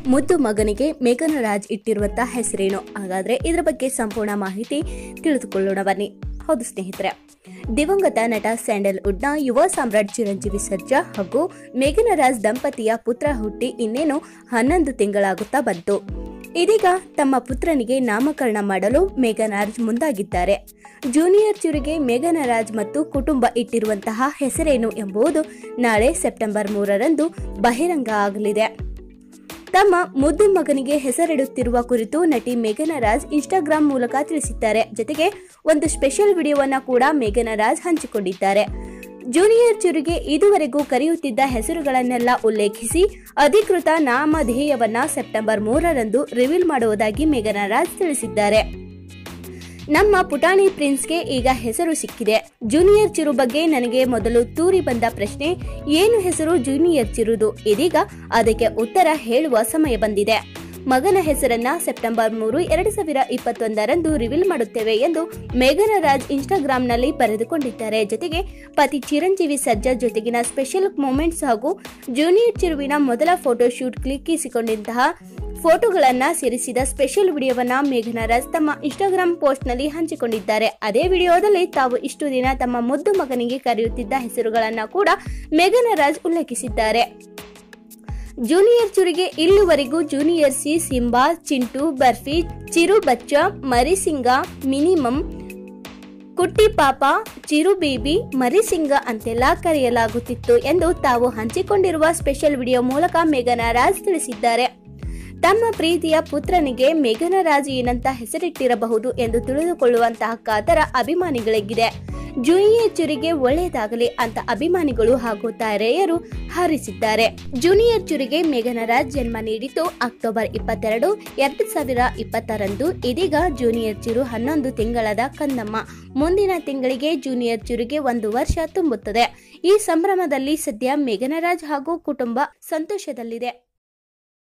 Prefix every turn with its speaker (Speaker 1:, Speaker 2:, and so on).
Speaker 1: ಮುದ್ದು ಮಗನಿಗೆ ಮೇಘನ ರಾಜ್ ಇಟ್ಟಿರುವಂತಹ ಹೆಸರೇನು ಹಾಗಾದ್ರೆ ಇದರ ಬಗ್ಗೆ ಸಂಪೂರ್ಣ ಮಾಹಿತಿ ತಿಳಿದುಕೊಳ್ಳೋಣ ಬನ್ನಿ ಹೌದು ಸ್ನೇಹಿತರೆ ದಿವಂಗತ ನಟ ಸ್ಯಾಂಡಲ್ವುಡ್ನ ಯುವ ಸಾಮ್ರಾಟ್ ಚಿರಂಜೀವಿ ಸರ್ಜಾ ಹಾಗೂ ಮೇಘನ ರಾಜ್ ದಂಪತಿಯ ಪುತ್ರ ಹುಟ್ಟಿ ಇನ್ನೇನು ಹನ್ನೊಂದು ತಿಂಗಳಾಗುತ್ತಾ ಬಂತು ಇದೀಗ ತಮ್ಮ ಪುತ್ರನಿಗೆ ನಾಮಕರಣ ಮಾಡಲು ಮೇಘನ್ ರಾಜ್ ಮುಂದಾಗಿದ್ದಾರೆ ಜೂನಿಯರ್ ಚಿರುಗೆ ಮೇಘನ ರಾಜ್ ಮತ್ತು ಕುಟುಂಬ ಇಟ್ಟಿರುವಂತಹ ಹೆಸರೇನು ಎಂಬುದು ನಾಳೆ ಸೆಪ್ಟೆಂಬರ್ ಮೂರರಂದು ಬಹಿರಂಗ ಆಗಲಿದೆ ತಮ್ಮ ಮುದ್ದು ಮಗನಿಗೆ ಹೆಸರಿಡುತ್ತಿರುವ ಕುರಿತು ನಟಿ ಮೇಘನ ರಾಜ್ ಇನ್ಸ್ಟಾಗ್ರಾಂ ಮೂಲಕ ತಿಳಿಸಿದ್ದಾರೆ ಜೊತೆಗೆ ಒಂದು ಸ್ಪೆಷಲ್ ವಿಡಿಯೋವನ್ನ ಕೂಡ ಮೇಘನ ರಾಜ್ ಹಂಚಿಕೊಂಡಿದ್ದಾರೆ ಜೂನಿಯರ್ ಚಿರುಗೆ ಇದುವರೆಗೂ ಕರೆಯುತ್ತಿದ್ದ ಹೆಸರುಗಳನ್ನೆಲ್ಲ ಉಲ್ಲೇಖಿಸಿ ಅಧಿಕೃತ ನಾಮಧೇಯವನ್ನ ಸೆಪ್ಟೆಂಬರ್ ಮೂರರಂದು ರಿವೀಲ್ ಮಾಡುವುದಾಗಿ ಮೇಘನ ರಾಜ್ ತಿಳಿಸಿದ್ದಾರೆ ನಮ್ಮ ಪುಟಾಣಿ ಪ್ರಿನ್ಸ್ಗೆ ಈಗ ಹೆಸರು ಸಿಕ್ಕಿದೆ ಜೂನಿಯರ್ ಚಿರು ಬಗ್ಗೆ ನನಗೆ ಮೊದಲು ತೂರಿ ಬಂದ ಪ್ರಶ್ನೆ ಏನು ಹೆಸರು ಜೂನಿಯರ್ ಚಿರುದು ಇದೀಗ ಅದಕ್ಕೆ ಉತ್ತರ ಹೇಳುವ ಸಮಯ ಬಂದಿದೆ ಮಗನ ಹೆಸರನ್ನ ಸೆಪ್ಟೆಂಬರ್ ಮೂರು ಎರಡು ಸಾವಿರ ಇಪ್ಪತ್ತೊಂದರಂದು ರಿವೀಲ್ ಮಾಡುತ್ತೇವೆ ಎಂದು ಮೇಘನ ರಾಜ್ ಇನ್ಸ್ಟಾಗ್ರಾಂನಲ್ಲಿ ಬರೆದುಕೊಂಡಿದ್ದಾರೆ ಜೊತೆಗೆ ಪತಿ ಚಿರಂಜೀವಿ ಸರ್ಜಾ ಜೊತೆಗಿನ ಸ್ಪೆಷಲ್ ಮೂಮೆಂಟ್ಸ್ ಹಾಗೂ ಜೂನಿಯರ್ ಚಿರುವಿನ ಮೊದಲ ಫೋಟೋ ಶೂಟ್ ಕ್ಲಿಕ್ಕಿಸಿಕೊಂಡಂತಹ ಫೋಟೋಗಳನ್ನ ಸೇರಿಸಿದ ಸ್ಪೆಷಲ್ ವಿಡಿಯೋವನ್ನ ಮೇಘನ ರಾಜ್ ತಮ್ಮ ಇನ್ಸ್ಟಾಗ್ರಾಂ ಪೋಸ್ಟ್ನಲ್ಲಿ ಹಂಚಿಕೊಂಡಿದ್ದಾರೆ ಅದೇ ವಿಡಿಯೋದಲ್ಲಿ ತಾವು ಇಷ್ಟು ದಿನ ತಮ್ಮ ಮುದ್ದು ಮಗನಿಗೆ ಕರೆಯುತ್ತಿದ್ದ ಹೆಸರುಗಳನ್ನ ಕೂಡ ಮೇಘನ ರಾಜ್ ಉಲ್ಲೇಖಿಸಿದ್ದಾರೆ ಜೂನಿಯರ್ ಚುರಿಗೆ ಇಲ್ಲಿವರೆಗೂ junior C Simba Chintu Barfi Chiru Bachcha Marisinga minimum Kutti Papa Chiru baby ಮರಿಸಿಂಗ ಅಂತೆಲ್ಲ ಕರೆಯಲಾಗುತ್ತಿತ್ತು ಎಂದು ತಾವು ಹಂಚಿಕೊಂಡಿರುವ ಸ್ಪೆಷಲ್ ವಿಡಿಯೋ ಮೂಲಕ ಮೇಘನ ರಾಜ್ ತಿಳಿಸಿದ್ದಾರೆ ತಮ್ಮ ಪ್ರೀತಿಯ ಪುತ್ರನಿಗೆ ಮೇಘನ ರಾಜ್ ಏನಂತ ಹೆಸರಿಟ್ಟಿರಬಹುದು ಎಂದು ತಿಳಿದುಕೊಳ್ಳುವಂತಹ ಕಾತರ ಅಭಿಮಾನಿಗಳಿಗಿದೆ ಜೂನಿಯರ್ ಚುರಿಗೆ ಒಳ್ಳೆಯದಾಗಲಿ ಅಂತ ಅಭಿಮಾನಿಗಳು ಹಾಗೂ ತಾರೆಯರು ಹಾರಿಸಿದ್ದಾರೆ ಜೂನಿಯರ್ ಚುರಿಗೆ ಮೇಘನ ರಾಜ್ ಜನ್ಮ ನೀಡಿದ್ದು ಅಕ್ಟೋಬರ್ ಇಪ್ಪತ್ತೆರಡು ಎರಡು ಸಾವಿರ ಇಪ್ಪತ್ತರಂದು ಇದೀಗ ಜೂನಿಯರ್ ಚಿರು ಹನ್ನೊಂದು ತಿಂಗಳದ ಕಂದಮ್ಮ ಮುಂದಿನ ತಿಂಗಳಿಗೆ ಜೂನಿಯರ್ ಚಿರುಗೆ ಒಂದು ವರ್ಷ ತುಂಬುತ್ತದೆ ಈ ಸಂಭ್ರಮದಲ್ಲಿ ಸದ್ಯ ಮೇಘನ ರಾಜ್ ಹಾಗೂ ಕುಟುಂಬ ಸಂತೋಷದಲ್ಲಿದೆ